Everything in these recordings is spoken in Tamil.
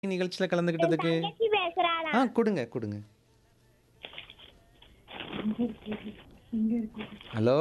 நிகழ்ச்சியில கலந்துக்கிட்டதுக்கு தங்கச்சி பேசுறாளா ஆ கொடுங்க கொடுங்க ஹலோ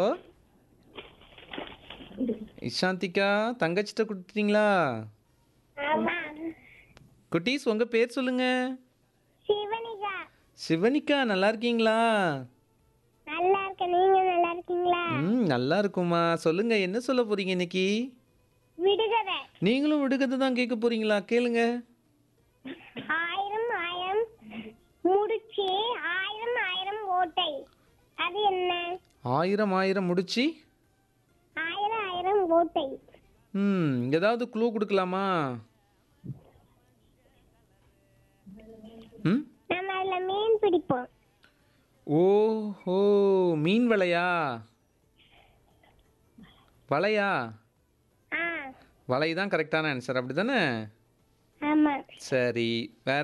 இஷாந்திகா தங்கச்சிட்ட கொடுத்துட்டீங்களா ஆமா குட்டீஸ் உங்க பேர் சொல்லுங்க சிவனிகா சிவனிகா நல்லா இருக்கீங்களா நல்லா இருக்க நீங்க நல்லா இருக்கீங்களா ம் நல்லா இருக்குமா சொல்லுங்க என்ன சொல்ல போறீங்க இன்னைக்கு விடுகதை நீங்களும் விடுகதை தான் கேட்க போறீங்களா கேளுங்க ஆயிரம் ஆயிரம் முடிச்சு ஆயிரம் ஆயிரம் ஓட்டை அது என்ன ஆயிரம் ஆயிரம் முடிச்சு ஆயிரம் ஆயிரம் ஓட்டை ம் ஏதாவது க்ளூ கொடுக்கலாமா ம் நம்ம அதுல மீன் பிடிப்போம் ஓஹோ மீன் வலையா வலையா ஆ வலை தான் கரெக்டான ஆன்சர் அப்படி தானே ஆமா சரி வேற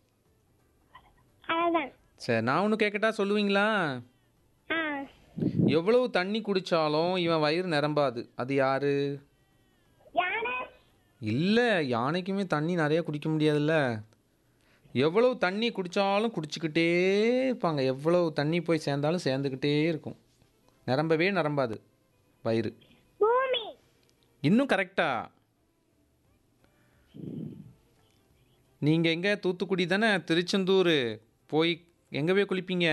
அதான் சரி நான் ஒன்று கேட்கட்டா சொல்லுவீங்களா ஆ எவ்வளவு தண்ணி குடித்தாலும் இவன் வயிறு நிரம்பாது அது யாரு யானை இல்லை யானைக்குமே தண்ணி நிறைய குடிக்க முடியாதுல்ல எவ்வளவு தண்ணி குடித்தாலும் குடிச்சிக்கிட்டே இருப்பாங்க எவ்வளவு தண்ணி போய் சேர்ந்தாலும் சேர்ந்துக்கிட்டே இருக்கும் நிரம்பவே நிரம்பாது வயிறு பூமி இன்னும் கரெக்டா நீங்கள் எங்கே தூத்துக்குடி தானே திருச்செந்தூர் போய் எங்கே போய் குளிப்பீங்க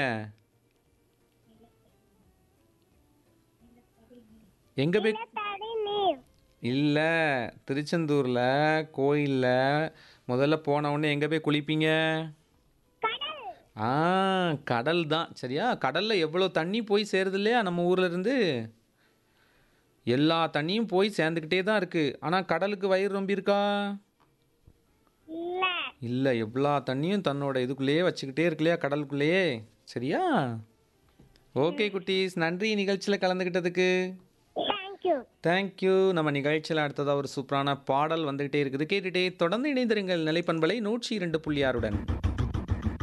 எங்கே போய் நிலத்தடி நீர் இல்லை திருச்செந்தூரில் கோயிலில் முதல்ல போன உடனே எங்கே போய் குளிப்பீங்க கடல் ஆ கடல் தான் சரியா கடலில் எவ்வளோ தண்ணி போய் சேருது இல்லையா நம்ம ஊர்ல இருந்து எல்லா தண்ணியும் போய் சேர்ந்துக்கிட்டே தான் இருக்குது ஆனால் கடலுக்கு வயிறு ரொம்ப இருக்கா இல்ல இல்லை எவ்வளோ தண்ணியும் தன்னோட இதுக்குள்ளேயே வச்சுக்கிட்டே இருக்கு இல்லையா கடலுக்குள்ளேயே சரியா ஓகே குட்டீஸ் நன்றி நிகழ்ச்சியில் கலந்துக்கிட்டதுக்கு தேங்க்யூ தேங்க்யூ நம்ம நிகழ்ச்சியில் அடுத்ததாக ஒரு சூப்பரான பாடல் வந்துகிட்டே இருக்குது கேட்டுட்டே தொடர்ந்து இணைந்திருங்கள் நிலைப்பண்பலை நூற்றி இரண்டு புள்ளி ஆறுடன்